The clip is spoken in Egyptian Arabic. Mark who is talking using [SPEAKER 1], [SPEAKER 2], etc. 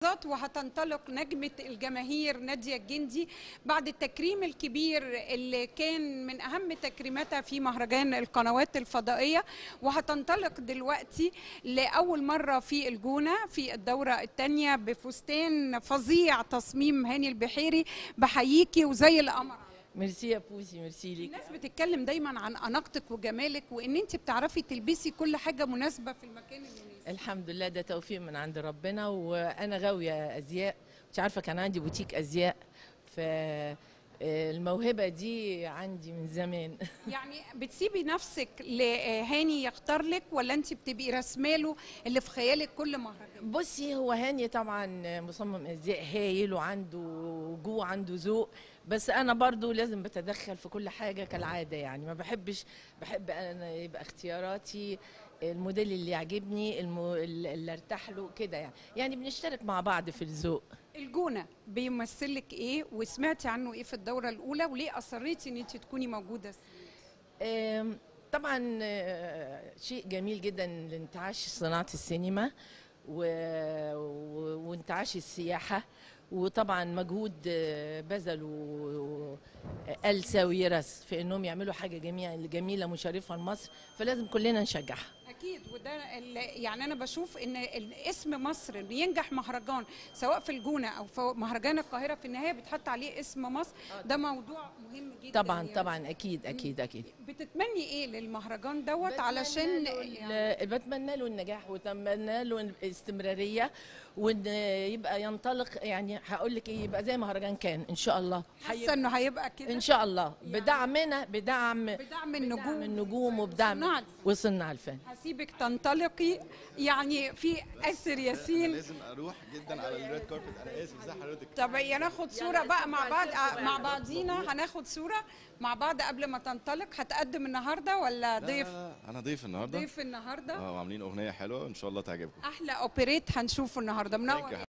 [SPEAKER 1] لحظات وهتنطلق نجمة الجماهير نادية الجندي بعد التكريم الكبير اللي كان من أهم تكريماتها في مهرجان القنوات الفضائية وهتنطلق دلوقتي لأول مرة في الجونة في الدورة الثانية بفستان فظيع تصميم هاني البحيري بحييكي وزي القمر
[SPEAKER 2] ميرسي يا بوسي ميرسي ليك
[SPEAKER 1] الناس بتتكلم دايما عن أناقتك وجمالك وإن أنت بتعرفي تلبسي كل حاجة مناسبة في المكان المناسب
[SPEAKER 2] الحمد لله ده توفيق من عند ربنا وانا غاويه ازياء مش عارفه كان عندي بوتيك ازياء ف الموهبه دي عندي من زمان
[SPEAKER 1] يعني بتسيبي نفسك لهاني يختار لك ولا انت بتبقي رسماله اللي في خيالك كل مهرجان
[SPEAKER 2] بصي هو هاني طبعا مصمم ازياء هايل وعنده جو عنده ذوق بس انا برضو لازم بتدخل في كل حاجه كالعاده يعني ما بحبش بحب انا يبقى اختياراتي الموديل اللي يعجبني المو... اللي ارتاح له كده يعني يعني بنشترك مع بعض في الذوق
[SPEAKER 1] الجونه بيمثل لك ايه وسمعتي عنه ايه في الدوره الاولى وليه اصريتي ان انت تكوني موجوده
[SPEAKER 2] آم، طبعا آه، شيء جميل جدا لانتعاش صناعه السينما و... و... وانتعاش السياحه وطبعا مجهود آه، بذلوا آه، ألسا ويرس في انهم يعملوا حاجه جميله جميله مشرفه لمصر فلازم كلنا نشجعها
[SPEAKER 1] اكيد وده ال- يعني انا بشوف ان ال- اسم مصر إن ينجح مهرجان سواء في الجونه او في مهرجان القاهره في النهايه بتحط عليه اسم مصر ده موضوع مهم جدا
[SPEAKER 2] طبعا
[SPEAKER 1] يعني.
[SPEAKER 2] طبعا اكيد اكيد اكيد
[SPEAKER 1] بتتمني ايه للمهرجان دوت علشان
[SPEAKER 2] بتمنى
[SPEAKER 1] يعني
[SPEAKER 2] له ال- بتمنى له النجاح واتمنى له الاستمراريه وان يبقى ينطلق يعني هقول لك ايه يبقى زي مهرجان كان ان شاء الله
[SPEAKER 1] حاسه انه هيبقى كده
[SPEAKER 2] ان شاء الله بدعمنا بدعم
[SPEAKER 1] بدعم النجوم
[SPEAKER 2] بدعم النجوم وبدعم
[SPEAKER 1] وصناع الفن.
[SPEAKER 2] وصناع الفن
[SPEAKER 1] هسيبك تنطلقي يعني في اسر ياسين
[SPEAKER 3] لازم اروح جدا على الريد كاربت انا اسف ازي حضرتك
[SPEAKER 1] طب ناخد صوره بقى مع بعض مع بعضينا هناخد صوره مع بعض قبل ما تنطلق هتقدم النهارده ولا
[SPEAKER 3] لا،
[SPEAKER 1] ضيف
[SPEAKER 3] لا، لا، انا ضيف النهارده
[SPEAKER 1] ضيف النهارده
[SPEAKER 3] اه وعاملين اغنيه حلوه ان شاء الله تعجبكم
[SPEAKER 1] احلى اوبريت هنشوفه النهارده منور
[SPEAKER 3] Thank you.